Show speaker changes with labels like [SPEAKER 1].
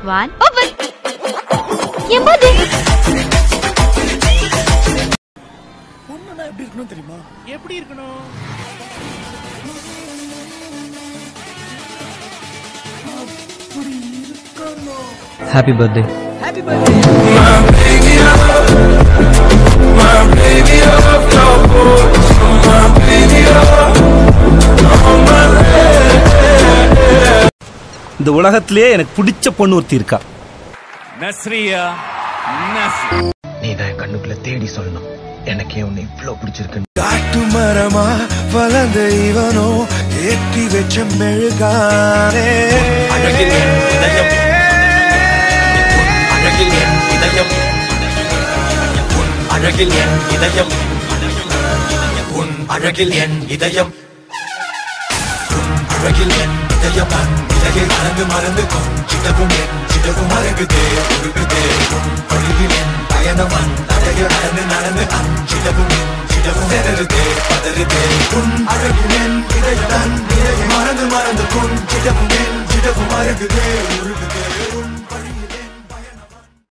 [SPEAKER 1] one open என் birthday
[SPEAKER 2] பொண்ணுனா எப்படி இருக்கணும் தெரியுமா
[SPEAKER 3] எப்படி இருக்கணும்
[SPEAKER 4] ஹாப்பி பர்த்டே
[SPEAKER 5] இந்த உலகத்திலேயே எனக்கு பிடிச்ச பொண்ணு ஒருத்தி இருக்கா
[SPEAKER 3] நஸ்ரியா நஸ்ரி
[SPEAKER 2] நீ தான் என் கண்ணுக்குள்ள தேடி சொல்லணும் எனக்கே உன்னை இவ்வளவு பிடிச்சிருக்கு
[SPEAKER 6] காட்டு மரமா வளர்ந்த இவனோ ஏற்றி வச்ச மெழுகானே
[SPEAKER 2] அழகில் என் இதயம் அழகில் என் இதயம் உன் அழகில் என் இதயம் உன் அழகில் என் இதயம் உன் அழகில் என் இதயம் இலகை மறந்து மறந்து கொஞ்சிடவும் என் சிடவும் மறகுதே உருகுதே உன் பொழிவில் என் பயணம் அந்தடைய நடந்து நடந்து அஞ்சிடவும் என் சிடவும் செதறுதே பதறுதே உன் அழகில் என் இதயம்